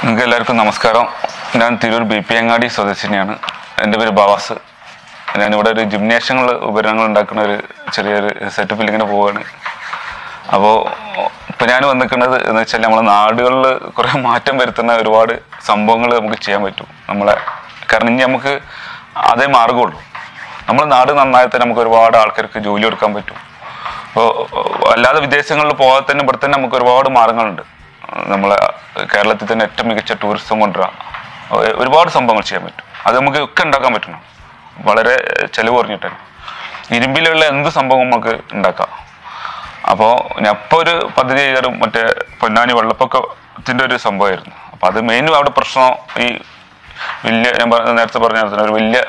നിങ്ങൾക്ക് എല്ലാവർക്കും നമസ്കാരം ഞാൻ തിരൂർ ബി പി അങ്ങാടി സ്വദേശിനിയാണ് എൻ്റെ പേര് ബാവാസ് ഞാനിവിടെ ഒരു ജിംനേഷ്യങ്ങൾ ഉപകരണങ്ങൾ ഉണ്ടാക്കുന്ന ഒരു ചെറിയൊരു സെറ്റപ്പിൽ ഇങ്ങനെ പോവുകയാണ് അപ്പോൾ ഇപ്പോൾ ഞാൻ വന്നിരിക്കുന്നത് എന്ന് വെച്ചാൽ നമ്മളെ നാടുകളിൽ കുറേ മാറ്റം വരുത്തുന്ന ഒരുപാട് സംഭവങ്ങൾ നമുക്ക് ചെയ്യാൻ പറ്റും നമ്മളെ കാരണം ഇനി നമുക്ക് അതേ മാർഗമുള്ളൂ നമ്മൾ നാട് നന്നായാൽ തന്നെ നമുക്ക് ഒരുപാട് ആൾക്കാർക്ക് ജോലി കൊടുക്കാൻ പറ്റും അപ്പോൾ അല്ലാതെ വിദേശങ്ങളിൽ പോകാതെ തന്നെ ഇവിടെ തന്നെ നമുക്ക് ഒരുപാട് മാർഗങ്ങളുണ്ട് നമ്മളെ കേരളത്തിൽ തന്നെ ഏറ്റവും മികച്ച ടൂറിസം കൊണ്ടുവരാം ഒ- ഒരുപാട് സംഭവങ്ങൾ ചെയ്യാൻ പറ്റും അത് നമുക്ക് ഒക്കെ ഉണ്ടാക്കാൻ പറ്റണം വളരെ ചെലവ് കുറഞ്ഞിട്ട് തന്നെ ഇരുമ്പിലുള്ള എന്ത് സംഭവം നമുക്ക് ഉണ്ടാക്കാം അപ്പോൾ ഞാൻ ഇപ്പോൾ ഒരു പദ്ധതി ചെയ്താലും മറ്റേ പൊന്നാനി വെള്ളപ്പൊക്കത്തിൻ്റെ ഒരു സംഭവമായിരുന്നു അപ്പോൾ അത് മെയിൻ അവിടെ പ്രശ്നം ഈ വലിയ ഞാൻ പറഞ്ഞ- നേരത്തെ പറഞ്ഞ പോലെ തന്നെ ഒരു വലിയ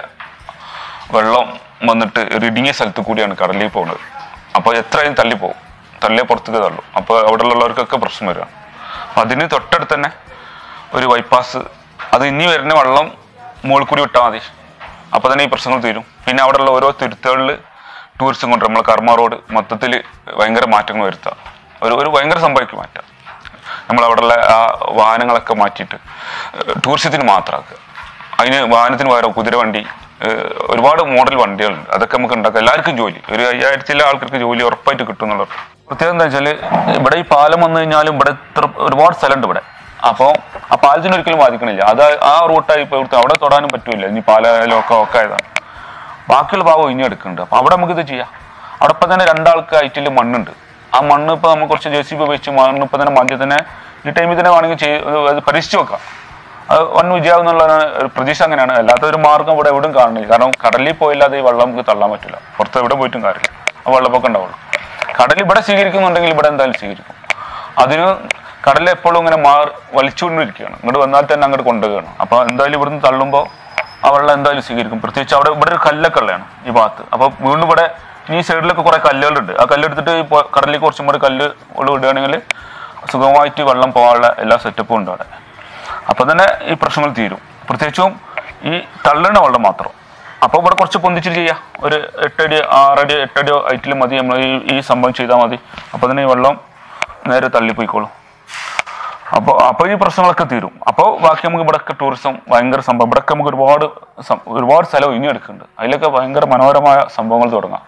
വെള്ളം വന്നിട്ട് ഒരു ഇടുങ്ങിയ സ്ഥലത്ത് കൂടിയാണ് കടലിൽ പോകുന്നത് അപ്പോൾ എത്രയും തള്ളിപ്പോകും തള്ളിയെ പുറത്തേക്ക് തള്ളും അപ്പോൾ അവിടെ ഉള്ളവർക്കൊക്കെ പ്രശ്നം വരിക അപ്പം അതിന് തൊട്ടടുത്ത് തന്നെ ഒരു ബൈപ്പാസ് അത് ഇനി വരുന്ന വെള്ളം മുകളിൽ കൂടി വിട്ടാൽ മതി അപ്പോൾ തന്നെ ഈ പ്രശ്നങ്ങൾ തീരും പിന്നെ അവിടെയുള്ള ഓരോ തുരുത്തുകളിൽ ടൂറിസം കൊണ്ട് നമ്മളെ കർമ്മ റോഡ് മൊത്തത്തിൽ ഭയങ്കര മാറ്റങ്ങൾ വരുത്താം ഒരു ഒരു ഭയങ്കര സംഭവിക്കും മാറ്റാം നമ്മൾ അവിടെയുള്ള ആ വാഹനങ്ങളൊക്കെ മാറ്റിയിട്ട് ടൂറിസത്തിന് മാത്രമാക്കുക അതിന് വാഹനത്തിന് പകരം കുതിരവണ്ടി ഏഹ് ഒരുപാട് മോഡൽ വണ്ടികളുണ്ട് അതൊക്കെ നമുക്ക് ഉണ്ടാക്കാം എല്ലാവർക്കും ജോലി ഒരു അയ്യായിരത്തിലെ ആൾക്കാർക്ക് ജോലി ഉറപ്പായിട്ട് കിട്ടും എന്നുള്ളത് പ്രത്യേകത എന്താ വെച്ചാൽ ഇവിടെ ഈ പാലം വന്നു കഴിഞ്ഞാലും ഇവിടെ ഇത്ര ഒരുപാട് സ്ഥലമുണ്ട് ഇവിടെ അപ്പോൾ ആ പാലത്തിന് ഒരിക്കലും ബാധിക്കണില്ല അത് ആ റൂട്ടായി ഇപ്പോൾ ഇവിടുത്തെ അവിടെ തൊടാനും പറ്റൂല ഇനി പാലം ഒക്കെ ഒക്കെ ആയതാണ് ബാക്കിയുള്ള ഭാഗം ഇനി എടുക്കുന്നുണ്ട് അപ്പൊ അവിടെ നമുക്ക് ഇത് ചെയ്യാം അവിടെ ഇപ്പൊ തന്നെ രണ്ടാൾക്ക് ഐറ്റിൽ മണ്ണുണ്ട് ആ മണ്ണ് ഇപ്പൊ നമ്മൾ കുറച്ച് ജെ സി ബി വെച്ച് മണ്ണ് ഇപ്പൊ തന്നെ മാറ്റി തന്നെ ഈ ടൈമിൽ തന്നെ വേണമെങ്കിൽ ചെയ്ത് അത് പരീക്ഷിച്ച് വെക്കാം അത് വൻ വിജയാവുന്നുള്ള ഒരു പ്രതീക്ഷ അങ്ങനെയാണ് അല്ലാത്ത ഒരു മാർഗം ഇവിടെ എവിടെയും കാണുന്നില്ല കാരണം കടലിൽ പോയില്ലാതെ ഈ വെള്ളം നമുക്ക് തള്ളാൻ പറ്റില്ല പുറത്ത് എവിടെ പോയിട്ടും കാര്യമില്ല ആ വെള്ളപ്പൊക്കം ഉണ്ടാവുള്ളൂ കടൽ ഇവിടെ സ്വീകരിക്കുന്നുണ്ടെങ്കിൽ ഇവിടെ എന്തായാലും സ്വീകരിക്കും അതിന് കടൽ എപ്പോഴും ഇങ്ങനെ മാറി വലിച്ചുകൊണ്ടിരിക്കുകയാണ് ഇങ്ങോട്ട് വന്നാൽ തന്നെ അങ്ങോട്ട് കൊണ്ടുപോവുകയാണ് അപ്പൊ എന്തായാലും ഇവിടുന്ന് തള്ളുമ്പോൾ ആ വെള്ളം എന്തായാലും സ്വീകരിക്കും പ്രത്യേകിച്ച് അവിടെ ഇവിടെ ഒരു കല്ലൊക്കെ ഉള്ളതാണ് ഈ ഭാഗത്ത് അപ്പൊ വീണ്ടും ഇവിടെ ഇനി ഈ സൈഡിലൊക്കെ കുറെ കല്ലുകളുണ്ട് ആ കല്ലെടുത്തിട്ട് ഈ പൊ- കടലിൽ കുറച്ചും കൂടി കല്ല് ഉള്ള വിടുകയാണെങ്കിൽ സുഗമമായിട്ട് വെള്ളം പോകാനുള്ള എല്ലാ സെറ്റപ്പും ഉണ്ട് അവിടെ അപ്പൊ തന്നെ ഈ പ്രശ്നങ്ങൾ തീരും പ്രത്യേകിച്ചും ഈ തള്ളണ വെള്ളം മാത്രം അപ്പോൾ ഇവിടെ കുറച്ച് പൊന്തിച്ചിട്ട് ചെയ്യാം ഒരു എട്ടടി ആറടി എട്ടടി ഹൈറ്റിൽ മതി നമ്മൾ ഈ ഈ സംഭവം ചെയ്താൽ മതി അപ്പോൾ തന്നെ ഈ വെള്ളം നേരെ തള്ളിപ്പോയിക്കോളും അപ്പോൾ അപ്പോൾ ഈ പ്രശ്നങ്ങളൊക്കെ തീരും അപ്പോൾ ബാക്കി നമുക്ക് ഇവിടെയൊക്കെ ടൂറിസം ഭയങ്കര സംഭവം ഇവിടെയൊക്കെ നമുക്ക് ഒരുപാട് സം- ഒരുപാട് സ്ഥലം ഇനി എടുക്കുന്നുണ്ട് അതിലൊക്കെ ഭയങ്കര മനോഹരമായ സംഭവങ്ങൾ തുടങ്ങാം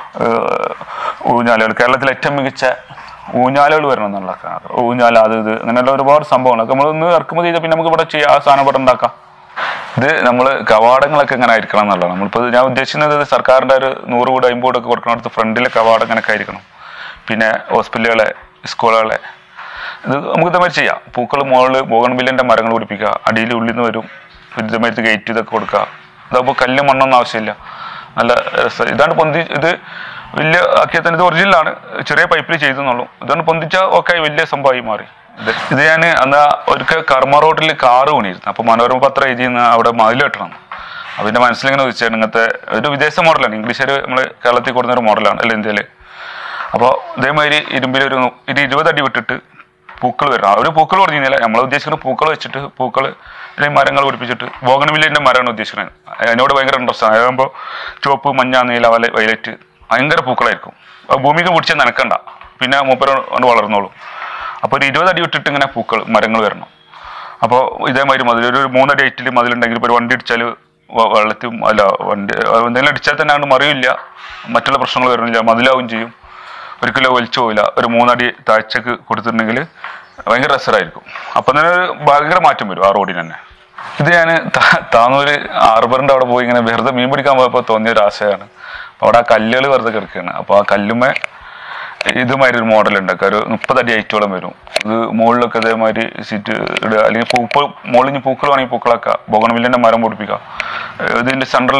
ഏഹ് ഊഞ്ഞാലുകൾ കേരളത്തിലെ ഏറ്റവും മികച്ച ഊഞ്ഞാലുകൾ വരണം എന്നുള്ള ഊഞ്ഞാല അത് ഇത് അങ്ങനെയുള്ള ഒരുപാട് സംഭവങ്ങളൊക്കെ നമ്മളൊന്ന് ഇറക്കുമതി ചെയ്താൽ പിന്നെ നമുക്ക് ഇവിടെ ചെയ്യാം ആ സാധനം ഇവിടെ ഉണ്ടാക്കാം ഇത് നമ്മൾ കവാടങ്ങളൊക്കെ ഇങ്ങനെ ആയിരിക്കണം എന്നുള്ളത് നമ്മളിപ്പോൾ ഞാൻ ഉദ്ദേശിക്കുന്നത് ഇത് സർക്കാരിൻ്റെ ഒരു നൂറ് കൂടെ അമ്പത് കൂടെ ഒക്കെ കൊടുക്കുന്നിടത്ത് ഫ്രണ്ടിലെ കവാടം ഇങ്ങനെയൊക്കെ ആയിരിക്കണം പിന്നെ ഹോസ്പിറ്റലുകളെ സ്കൂളുകളെ ഇത് നമുക്ക് ഇതേമാതിരി ചെയ്യാം പൂക്കൾ മുകളിൽ ബോഗൺബില്ലിൻ്റെ മരങ്ങൾ പിടിപ്പിക്കുക അടിയിൽ ഉള്ളിൽ നിന്ന് വരും പിന്നെ ഇതേമാതിരി ഗേറ്റ് ഇതൊക്കെ കൊടുക്കുക ഇതാകുമ്പോൾ കല്ല് മണ്ണൊന്നും ആവശ്യമില്ല നല്ല രസം ഇതാണ് പൊന്തി ഇത് വലിയ ആക്കിയാൽ തന്നെ ഇത് ഒറിജിനലാണ് ചെറിയ പൈപ്പിൽ ചെയ്തെന്നുള്ളൂ ഇതാണ് പൊന്തിച്ചാൽ ഒക്കെ വലിയ സംഭവമായി മാറി ഇത് ഇത് ഞാൻ അന്ന് ഒരിക്കൽ കർമ്മ റോഡിൽ കാറ് വീണിരുന്നു അപ്പോൾ മനോരമ പത്രം എഴുതി അവിടെ മതിൽ കെട്ടണം അപ്പോൾ എൻ്റെ മനസ്സിലിങ്ങനെ വെച്ചാണ് ഇങ്ങനത്തെ ഒരു വിദേശ മോഡലാണ് ഇംഗ്ലീഷുകാർ നമ്മൾ കേരളത്തിൽ കൊടുക്കുന്ന ഒരു മോഡലാണ് അല്ല ഇന്ത്യയിൽ അപ്പോൾ ഇതേമാതിരി ഇരുമ്പിൽ ഒരു നു- ഒരു ഇരുപത് അടി വിട്ടിട്ട് പൂക്കൾ വരണം അവർ പൂക്കൾ പറഞ്ഞില്ല നമ്മൾ ഉദ്ദേശിക്കുന്നത് പൂക്കൾ വെച്ചിട്ട് പൂക്കൾ ഇത്രയും മരങ്ങൾ പിടിപ്പിച്ചിട്ട് ബോഗൺവില്ലിൻ്റെ മരമാണ് ഉദ്ദേശിക്കുന്നത് അതിനോട് ഭയങ്കര ഇൻട്രസ്റ്റ് ആണ് അതാകുമ്പോൾ ചുവപ്പ് മഞ്ഞ നീല വല വയലറ്റ് ഭയങ്കര പൂക്കളായിരിക്കും അപ്പോൾ ഭൂമിക്ക് പിടിച്ചാൽ നനക്കണ്ട പിന്നെ മൂപ്പര കൊണ്ട് വളർന്നോളും അപ്പോൾ ഒരു ഇരുപത് അടി വിട്ടിട്ട് ഇങ്ങനെ പൂക്കൾ മരങ്ങൾ വരണം അപ്പോൾ ഇതേമാതിരി മതിൽ ഒരു മൂന്നടി ഹൈറ്റിൽ മതിലുണ്ടെങ്കിൽ ഇപ്പോൾ ഒരു വണ്ടി ഇടിച്ചാൽ വെള്ളത്തിൽ അല്ല വണ്ടി എന്തെങ്കിലും അടിച്ചാൽ തന്നെ അങ്ങോട്ട് മറിയില്ല മറ്റുള്ള പ്രശ്നങ്ങൾ വരുന്നില്ല മതിലാവും ചെയ്യും ഒരിക്കലും വലിച്ചു പോവില്ല ഒരു മൂന്നടി താഴ്ചക്ക് കൊടുത്തിട്ടുണ്ടെങ്കിൽ ഭയങ്കര രസമായിരിക്കും അപ്പം തന്നെ ഒരു ഭയങ്കര മാറ്റം വരും ആ റോഡിന് തന്നെ ഇത് ഞാൻ താന്നൂര് ഹാർബറിൻ്റെ അവിടെ പോയി ഇങ്ങനെ വെറുതെ മീൻ പിടിക്കാൻ പോയപ്പോൾ തോന്നിയ ഒരു ആശയമാണ് അപ്പോൾ അവിടെ ആ കല്ലുകൾ വെറുതെ കിടക്കുകയാണ് അപ്പോൾ ആ കല്ലുമേ ഇതുമാതിരി ഒരു മോഡൽ ഉണ്ടാക്കുക ഒരു മുപ്പതടി ഹൈറ്റോളം വരും ഇത് മുകളിലൊക്കെ ഇതേമാതിരി സീറ്റ് ഇടുക അല്ലെങ്കിൽ പൂക്കൾ മുകളിൽ ഇനി പൂക്കൾ വേണമെങ്കിൽ പൂക്കളാക്കുക ബോഗൺവില്ലിൻ്റെ മരം പൊടിപ്പിക്കുക ഇതിൻ്റെ സെൻറ്ററിൽ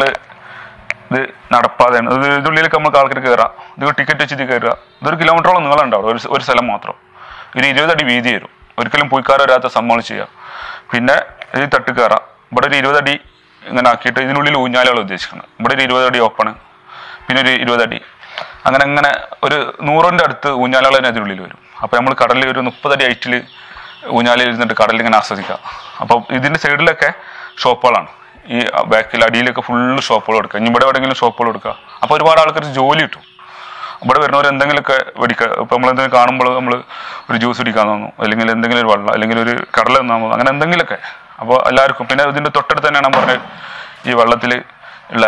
ഇത് നടപ്പാതെയാണ് ഇത് ഇതിനുള്ളിലേക്ക് നമുക്ക് ആൾക്കാർ കയറാം ഇത് ടിക്കറ്റ് വെച്ചിട്ട് കയറുക ഇതൊരു കിലോമീറ്ററോളം നീളം ഉണ്ടാവും ഒരു ഒരു സ്ഥലം മാത്രം ഒരു ഇരുപതടി വീതി വരും ഒരിക്കലും പുൽക്കാർ വരാത്ത സംഭവങ്ങൾ ചെയ്യാം പിന്നെ ഇത് തട്ട് കയറാം ഇവിടെ ഒരു ഇരുപതടി ഇങ്ങനെ ആക്കിയിട്ട് ഇതിനുള്ളിൽ ഊഞ്ഞാലുകൾ ഉദ്ദേശിക്കുന്നത് ഇവിടെ ഒരു ഇരുപതടി ഓപ്പണ് പിന്നെ ഒരു ഇരുപതടി അങ്ങനെ അങ്ങനെ ഒരു നൂറിൻ്റെ അടുത്ത് ഊഞ്ഞാലുകൾ തന്നെ അതിനുള്ളിൽ വരും അപ്പോൾ നമ്മൾ കടലിൽ ഒരു മുപ്പതടി ഹൈറ്റിൽ ഊഞ്ഞാലിൽ ഇരുന്നിട്ട് കടലിൽ ഇങ്ങനെ ആസ്വദിക്കാം അപ്പോൾ ഇതിൻ്റെ സൈഡിലൊക്കെ ഷോപ്പുകളാണ് ഈ ബാക്കിൽ അടിയിലൊക്കെ ഫുള്ള് ഷോപ്പുകൾ കൊടുക്കുക ഇനി ഇവിടെ എവിടെയെങ്കിലും ഷോപ്പുകൾ കൊടുക്കുക അപ്പോൾ ഒരുപാട് ആൾക്കാർക്ക് ജോലി കിട്ടും ഇവിടെ വരുന്നവർ എന്തെങ്കിലുമൊക്കെ മേടിക്കുക ഇപ്പം നമ്മൾ എന്തെങ്കിലും കാണുമ്പോൾ നമ്മൾ ഒരു ജ്യൂസ് കുടിക്കാൻ തോന്നും അല്ലെങ്കിൽ എന്തെങ്കിലും ഒരു വെള്ളം അല്ലെങ്കിൽ ഒരു കടല തിന്നാൻ തോന്നും അങ്ങനെ എന്തെങ്കിലുമൊക്കെ അപ്പോൾ എല്ലാവർക്കും പിന്നെ ഇതിൻ്റെ തൊട്ടടുത്ത് തന്നെയാണ് ഞാൻ പറഞ്ഞത് ഈ വെള്ളത്തിൽ ഉള്ള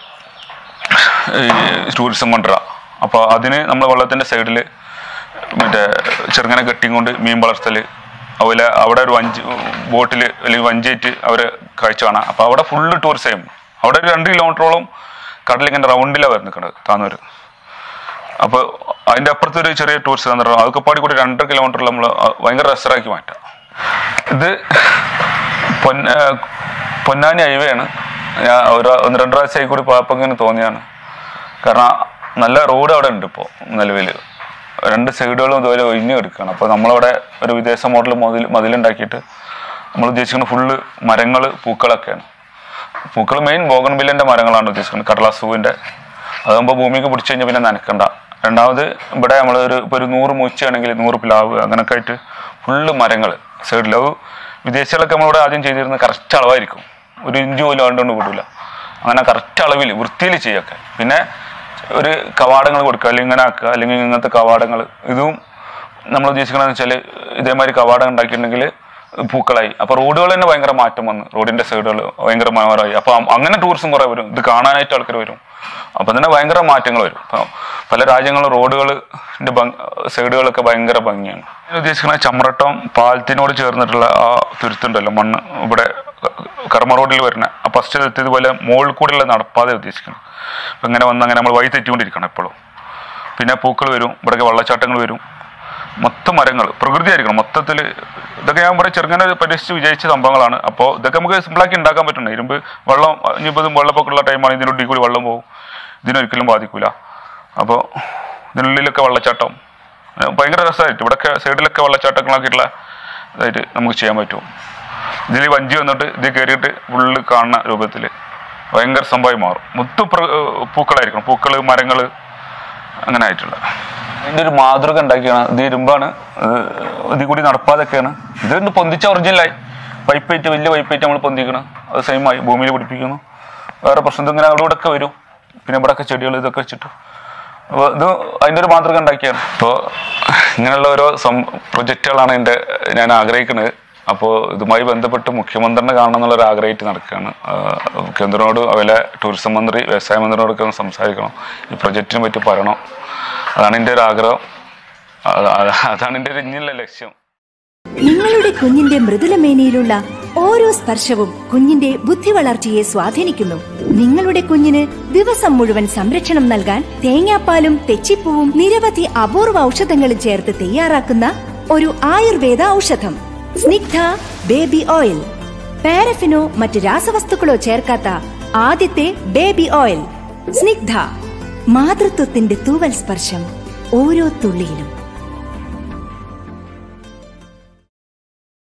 ഈ ടൂറിസം കൊണ്ടുവരിക അപ്പോൾ അതിന് നമ്മൾ വെള്ളത്തിൻ്റെ സൈഡിൽ മറ്റേ ചെറുങ്ങനെ കെട്ടിയും കൊണ്ട് മീൻ വളർത്തൽ അതുപോലെ അവിടെ ഒരു വഞ്ചി ബോട്ടിൽ അല്ലെങ്കിൽ വഞ്ചിയിട്ട് അവർ കാഴ്ച കാണാം അപ്പോൾ അവിടെ ഫുള്ള് ടൂറിസം അവിടെ ഒരു രണ്ട് കിലോമീറ്ററോളം കടലിങ്ങനെ റൗണ്ടിലാണ് വരുന്നത് നിൽക്കുന്നത് താന്നൂർ അപ്പോൾ അതിൻ്റെ അപ്പുറത്ത് ഒരു ചെറിയ ടൂറിസ്റ്റ് കേന്ദ്രം അതൊക്കെ പാടി കൂടി രണ്ടര കിലോമീറ്ററിൽ നമ്മൾ ഭയങ്കര രസറാക്കി മാറ്റാം ഇത് പൊന്ന പൊന്നാനി ഹൈവേ ആണ് ഞാൻ ഒരു ഒന്ന് രണ്ട് പ്രാവശ്യമായി കൂടി പോയപ്പോൾ ഇങ്ങനെ തോന്നിയാണ് കാരണം നല്ല റോഡ് അവിടെ ഉണ്ട് ഇപ്പോൾ നിലവിൽ രണ്ട് സൈഡുകളും ഇതുപോലെ ഒഴിഞ്ഞു കിടക്കുകയാണ് അപ്പോൾ നമ്മളവിടെ ഒരു വിദേശ മോഡൽ മതിൽ മതിലുണ്ടാക്കിയിട്ട് നമ്മൾ ഉദ്ദേശിക്കുന്നത് ഫുള്ള് മരങ്ങൾ പൂക്കളൊക്കെയാണ് പൂക്കൾ മെയിൻ ബോഗൺബില്ലിൻ്റെ മരങ്ങളാണ് ഉദ്ദേശിക്കുന്നത് കടലാസ് പൂവിൻ്റെ അതാകുമ്പോൾ ഭൂമിക്ക് പിടിച്ചു കഴിഞ്ഞാൽ പിന്നെ നനക്കണ്ട രണ്ടാമത് ഇവിടെ നമ്മൾ ഒരു ഇപ്പോൾ ഒരു നൂറ് മൂച്ചയാണെങ്കിൽ നൂറ് പ്ലാവ് അങ്ങനെയൊക്കെ ആയിട്ട് ഫുള്ള് മരങ്ങൾ സൈഡിൽ അത് വിദേശികളൊക്കെ നമ്മളിവിടെ ആദ്യം ചെയ്തിരുന്ന കറക്റ്റ് അളവായിരിക്കും ഒരു ഇഞ്ച് പോലും അതുകൊണ്ട് വിടില്ല അങ്ങനെ കറക്റ്റ് അളവിൽ വൃത്തിയിൽ ചെയ്യൊക്കെ പിന്നെ ഒരു കവാടങ്ങൾ കൊടുക്കുക അല്ലെങ്കിൽ ഇങ്ങനെ ആക്കുക അല്ലെങ്കിൽ ഇങ്ങനത്തെ കവാടങ്ങൾ ഇതും നമ്മൾ ഉദ്ദേശിക്കണമെന്ന് വെച്ചാൽ ഇതേമാതിരി കവാടം ഉണ്ടാക്കിയിട്ടുണ്ടെങ്കിൽ പൂക്കളായി അപ്പോൾ റോഡുകൾ തന്നെ ഭയങ്കര മാറ്റം വന്നു റോഡിന്റെ സൈഡുകൾ ഭയങ്കര മനോഹരമായി അപ്പോൾ അങ്ങനെ ടൂറിസം കുറേ വരും ഇത് കാണാനായിട്ട് ആൾക്കാർ വരും അപ്പോൾ തന്നെ ഭയങ്കര മാറ്റങ്ങൾ വരും അപ്പോൾ പല രാജ്യങ്ങളും റോഡുകളുടെ സൈഡുകളൊക്കെ ഭയങ്കര ഭംഗിയാണ് ഞാൻ ഉദ്ദേശിക്കുന്നത് ചമ്രട്ടം പാലത്തിനോട് ചേർന്നിട്ടുള്ള ആ തുരുത്തുണ്ടല്ലോ മണ്ണ് ഇവിടെ കർമ്മ റോഡിൽ വരുന്ന ആ ഫസ്റ്റ് എത്തിയതുപോലെ മുകളിൽ കൂടെയുള്ള നടപ്പാതെ ഉദ്ദേശിക്കുന്നത് അപ്പം ഇങ്ങനെ വന്ന് അങ്ങനെ നമ്മൾ വഴി തെറ്റിക്കൊണ്ടിരിക്കണം എപ്പോഴും പിന്നെ പൂക്കൾ വരും ഇവിടെയൊക്കെ വെള്ളച്ചാട്ടങ്ങൾ വരും മൊത്തം മരങ്ങൾ പ്രകൃതി ആയിരിക്കണം മൊത്തത്തിൽ ഇതൊക്കെ ഞാൻ പറയും ചെറുങ്ങനെ പരീക്ഷിച്ച് വിജയിച്ച സംഭവങ്ങളാണ് അപ്പോൾ ഇതൊക്കെ നമുക്ക് സിമ്പിളാക്കി ഉണ്ടാക്കാൻ പറ്റുന്നുണ്ട് ഇരുമ്പ് വെള്ളം ഇനിയിപ്പോൾ ഇത് വെള്ളപ്പൊക്കമുള്ള ടൈമാണ് ഇതിനുള്ളിൽ കൂടി വെള്ളം പോകും ഇതിനൊരിക്കലും ബാധിക്കില്ല അപ്പോൾ ഇതിനുള്ളിലൊക്കെ വെള്ളച്ചാട്ടം ഏഹ് ഭയങ്കര രസമായിട്ട് ഇവിടെയൊക്കെ സൈഡിലൊക്കെ വെള്ളച്ചാട്ടങ്ങളാക്കിയിട്ടുള്ള ഇതായിട്ട് നമുക്ക് ചെയ്യാൻ പറ്റും ഇതിൽ വഞ്ചി വന്നിട്ട് ഇത് കയറിയിട്ട് ഫുള്ള് കാണുന്ന രൂപത്തിൽ ഭയങ്കര സംഭവമായി മാറും മൊത്തം പ്ര പൂക്കളായിരിക്കണം പൂക്കൾ മരങ്ങൾ അങ്ങനെ ആയിട്ടുള്ള ഇതിൻ്റെ ഒരു മാതൃക ഉണ്ടാക്കിയാണ് ഇത് ഇരുമ്പാണ് ഇത് ഇതിൽ കൂടി നടപ്പാതൊക്കെയാണ് ഇത് പൊന്തിച്ച ഒറിജിനലായി പൈപ്പായിട്ട് വലിയ പൈപ്പായിട്ട് നമ്മൾ പൊന്തിക്കണം അത് സെയിം ആയി ഭൂമിയിൽ പിടിപ്പിക്കുന്നു വേറെ പ്രശ്നം ഇങ്ങനെ അവിടെ ഇവിടെ ഒക്കെ വരും പിന്നെ ഇവിടെയൊക്കെ ചെടികൾ ഇതൊക്കെ വെച്ചിട്ട് അപ്പോൾ ഇത് അതിൻ്റെ ഒരു മാതൃക ഉണ്ടാക്കിയാണ് അപ്പോൾ ഇങ്ങനെയുള്ള ഓരോ സം പ്രൊജക്റ്റുകളാണ് എൻ്റെ ഞാൻ ആഗ്രഹിക്കുന്നത് അപ്പോൾ ഇതുമായി ബന്ധപ്പെട്ട് മുഖ്യമന്ത്രിനെ കാണണം എന്നുള്ളൊരു ആഗ്രഹമായിട്ട് നടക്കുകയാണ് ആഹ് കേന്ദ്രനോട് അതുപോലെ ടൂറിസം മന്ത്രി വ്യവസായ മന്ത്രിയോടൊക്കെ ഒന്ന് സംസാരിക്കണം ഈ പ്രൊജക്റ്റിനെ പറ്റി പറയണം അതാണ് എൻ്റെ ഒരു ആഗ്രഹം അത് അത് അതാണ് എൻ്റെ ഒരു ഇനിയുള്ള ലക്ഷ്യം നിങ്ങളുടെ കുഞ്ഞിന്റെ മൃദുലമേനയിലുള്ള ഓരോ സ്പർശവും കുഞ്ഞിന്റെ ബുദ്ധി വളർച്ചയെ സ്വാധീനിക്കുന്നു നിങ്ങളുടെ കുഞ്ഞിന് ദിവസം മുഴുവൻ സംരക്ഷണം നൽകാൻ തേങ്ങാപ്പാലും തെച്ചിപ്പൂവും നിരവധി അപൂർവ ഔഷധങ്ങളും ചേർത്ത് തയ്യാറാക്കുന്ന ഒരു ആയുർവേദ ഔഷധം സ്നിഗ്ധ ബേബി ഓയിൽ പാരഫിനോ മറ്റ് രാസവസ്തുക്കളോ ചേർക്കാത്ത ആദ്യത്തെ ബേബി ഓയിൽ സ്നിഗ്ധ മാതൃത്വത്തിന്റെ തൂവൽ സ്പർശം ഓരോ തുള്ളിയിലും